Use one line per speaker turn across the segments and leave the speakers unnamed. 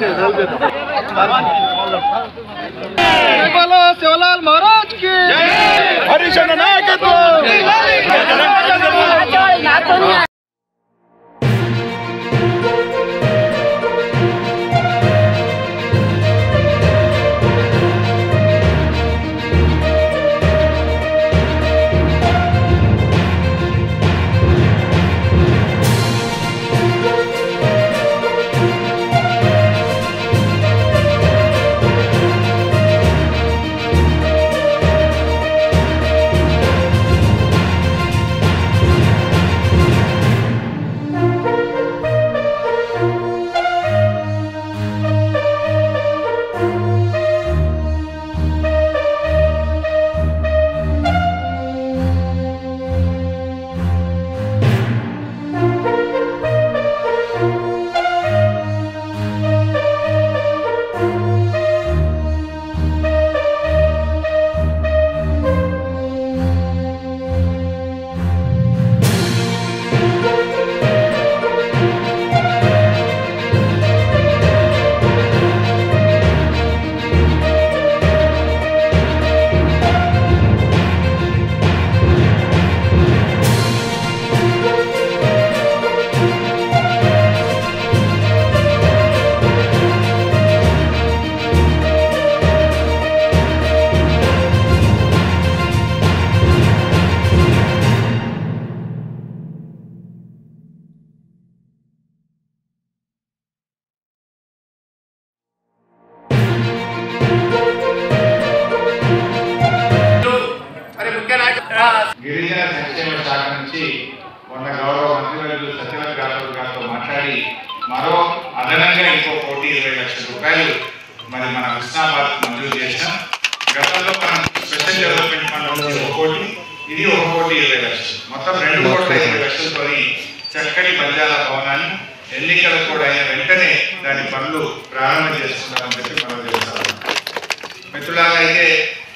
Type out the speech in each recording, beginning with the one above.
बोलो शिवलाल महाराज की
హరీష్ అన్న నాయకత్వం
మరి ముఖ్య నాయకులు గిరిజన సంక్షేమ శాఖ నుంచి మొన్న గౌరవ మంత్రివర్యులు సత్యవతి రాథోడ్ గారితో మాట్లాడి మరో అదనంగా ఇంకో కోటి ఇరవై లక్షల రూపాయలు మరి మన హుస్నాబాద్ మంజూరు చేసినాం గతంలో మనం స్పెషల్ డెవలప్మెంట్ ఫండ్ నుంచి ఒక కోటి ఇది ఒక కోటి ఇరవై లక్షలు మొత్తం రెండు కోట్ల ఇరవై లక్షలతో చక్కటి బంజారా భవనాన్ని ఎన్నికలు కూడా అయిన వెంటనే దాని పనులు ప్రారంభం చేస్తున్నామని చెప్పి మనం తెలుస్తాం మిత్రులారా అయితే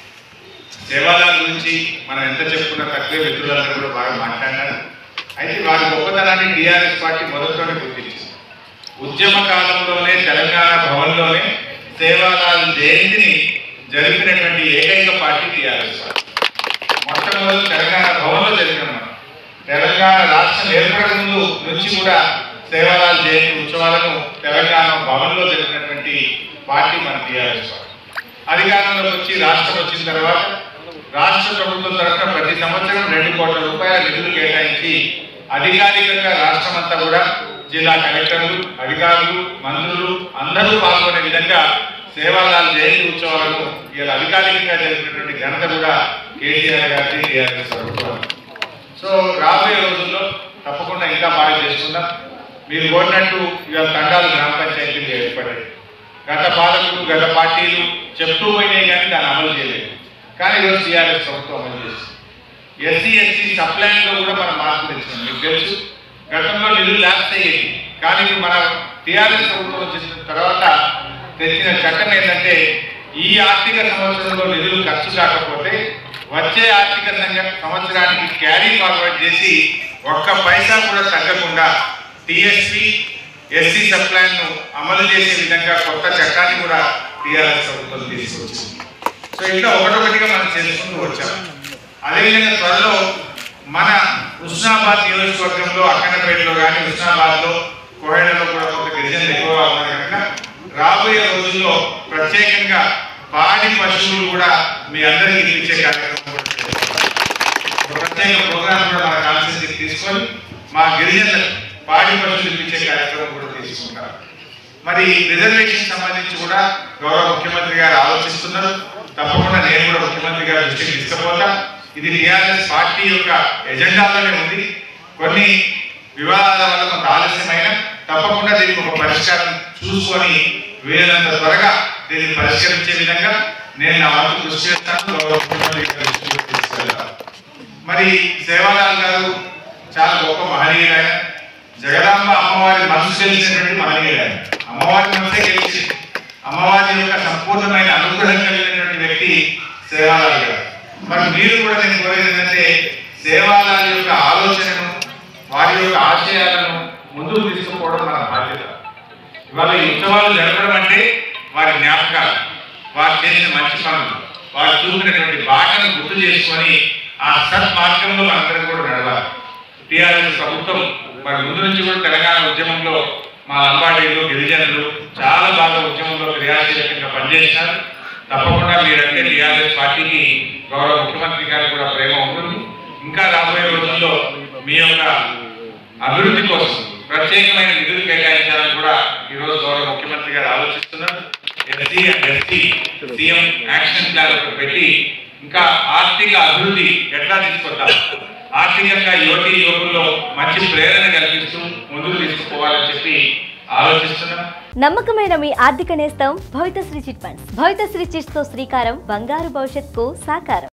దేవాలయాల గురించి మనం ఎంత చెప్పుకున్నా తక్కువే మిత్రులందరూ కూడా బాగా మాట్లాడినారు అయితే వారి గొప్పతనాన్ని టీఆర్ఎస్ పార్టీ మొదట్లోనే గుర్తించింది ఉద్యమ కాలంలోనే తెలంగాణ భవన్లోనే దేవాలయాల జయంతిని జరిపినటువంటి ఏకైక పార్టీ టీఆర్ఎస్ పార్టీ మొట్టమొదటి తెలంగాణ భవన్లో జరిపినాం మనం తెలంగాణ రాష్ట్రం ఏర్పడక ముందు నుంచి కూడా సేవాలాల్ జయంతి ఉత్సవాలను తెలంగాణ భవన్లో జరిపినటువంటి పార్టీ మన టీఆర్ఎస్ పార్టీ అధికారంలోకి వచ్చి రాష్ట్రం వచ్చిన తర్వాత రాష్ట్ర ప్రభుత్వం తరఫున ప్రతి సంవత్సరం రెండు కోట్ల రూపాయల నిధులు కేటాయించి అధికారికంగా రాష్ట్రం అంతా కూడా జిల్లా కలెక్టర్లు అధికారులు మంత్రులు అందరూ పాల్గొనే విధంగా సేవాలాల్ జయంతి ఉత్సవాలను ఇలా అధికారికంగా జరిపినటువంటి ఘనత కూడా కేసీఆర్ గారి టీఆర్ఎస్ ప్రభుత్వం సో రాబోయే రోజుల్లో తప్పకుండా ఇంకా బాగా చేసుకుందాం మీరు కోరినట్టు ఇక తండాలు గ్రామ పంచాయతీలు ఏర్పడ్డాయి గత పాలకులు గత పార్టీలు చెప్తూ పోయినాయి కానీ దాన్ని అమలు చేయలేదు కానీ ఈరోజు టీఆర్ఎస్ ప్రభుత్వం అమలు చేస్తుంది ఎస్సీ ఎస్సీ సప్లైన్లో కూడా మనం మార్పు తెచ్చినాం మీకు తెలుసు గతంలో నిధులు ల్యాప్స్ అయ్యేది కానీ ఇప్పుడు మన టీఆర్ఎస్ ప్రభుత్వం వచ్చిన తర్వాత తెచ్చిన చట్టం ఏంటంటే ఈ ఆర్థిక సంవత్సరంలో నిధులు ఖర్చు కాకపోతే వచ్చే ఆర్థిక సంఘ- సంవత్సరానికి క్యారీ ఫార్వర్డ్ చేసి ఒక్క పైసా కూడా తగ్గకుండా టిఎస్పి ఎస్సీ సప్లైన్ ను అమలు చేసే విధంగా కొత్త చట్టాన్ని కూడా టీఆర్ఎస్ ప్రభుత్వం తీసుకొచ్చింది సో ఇట్లా ఒకటొకటిగా మనం చేసుకుంటూ వచ్చాం అదేవిధంగా త్వరలో మన హుస్నాబాద్ నియోజకవర్గంలో అక్కనపేటలో కానీ హుస్నాబాద్లో కోహేడలో కూడా కొంత గిరిజనులు ఎక్కువగా ఉన్నారు కనుక రాబోయే రోజుల్లో ప్రత్యేకంగా పాడి పశువులు కూడా మీ అందరికీ ఇప్పించే కార్యక్రమం కూడా చేస్తాం. ఒక ప్రత్యేక ప్రోగ్రామ్ కూడా మన కాన్స్టిట్యూన్సీకి తీసుకొని మా గిరిజనులకు పాడి పశువులు ఇప్పించే కార్యక్రమం కూడా తీసుకుంటారు మరి రిజర్వేషన్ సంబంధించి కూడా గౌరవ ముఖ్యమంత్రి గారు ఆలోచిస్తున్నారు తప్పకుండా నేను కూడా ముఖ్యమంత్రి గారి దృష్టికి తీసుకుపోతా ఇది టీఆర్ఎస్ పార్టీ యొక్క ఎజెండాలోనే ఉంది కొన్ని వివాదాల వల్ల కొంత ఆలస్యమైన తప్పకుండా దీనికి ఒక పరిష్కారం చూసుకొని వీలైనంత త్వరగా దీన్ని పరిష్కరించే విధంగా నేను నా వంతు కృషి చేస్తాను గౌరవ ముఖ్యమంత్రి గారి దృష్టికి కూడా తీసుకెళ్తాను మరి సేవాలాల్ గారు చాలా గొప్ప మహనీయులైన జగదాంబ అమ్మవారి మనసు తెలిసినటువంటి మహనీయులైన అమ్మవారి మనసే గెలిచి అమ్మవారి యొక్క సంపూర్ణమైన అనుగ్రహం కలిగినటువంటి వ్యక్తి సేవాలాల్ గారు మరి మీరు కూడా నేను కోరేది ఏంటంటే సేవాలాల్ యొక్క ఆలోచనను వారి యొక్క ఆశయాలను ముందుకు తీసుకుపోవడం మన బాధ్యత ఇవాళ ఈ ఉత్సవాలు జరపడం అంటే వారి జ్ఞాపకాలు వారు చేసిన మంచి పనులు వారు చూపినటువంటి బాటను గుర్తు చేసుకొని ఆ సన్మార్గంలో మనందరం కూడా నడవాలి టీఆర్ఎస్ ప్రభుత్వం మరి ముందు నుంచి కూడా తెలంగాణ ఉద్యమంలో మా లంబాడీలు గిరిజనులు చాలా బాగా ఉద్యమంలో క్రియాశీలకంగా పనిచేసినారు తప్పకుండా మీరంటే టీఆర్ఎస్ పార్టీకి గౌరవ ముఖ్యమంత్రి గారికి కూడా ప్రేమ ఉంటుంది ఇంకా రాబోయే రోజుల్లో మీ యొక్క అభివృద్ధి కోసం ప్రత్యేకమైన నిధులు కేటాయించాలని కూడా ఈరోజు గౌరవ ముఖ్యమంత్రి గారు ఆలోచిస్తున్నారు SC and ST CM action plan ఒకటి పెట్టి ఇంకా ఆర్థిక అభివృద్ధి ఎట్లా తీసుకొద్దాం ఆర్థికంగా యువతి యువకుల్లో మంచి ప్రేరణ కల్పిస్తూ ముందుకు తీసుకుపోవాలని చెప్పి ఆలోచిస్తున్నాం
నమ్మకమైన మీ ఆర్థిక నేస్తం Bhavitasri chit funds Bhavitasri chits తో శ్రీకారం బంగారు భవిష్యత్కు సాకారం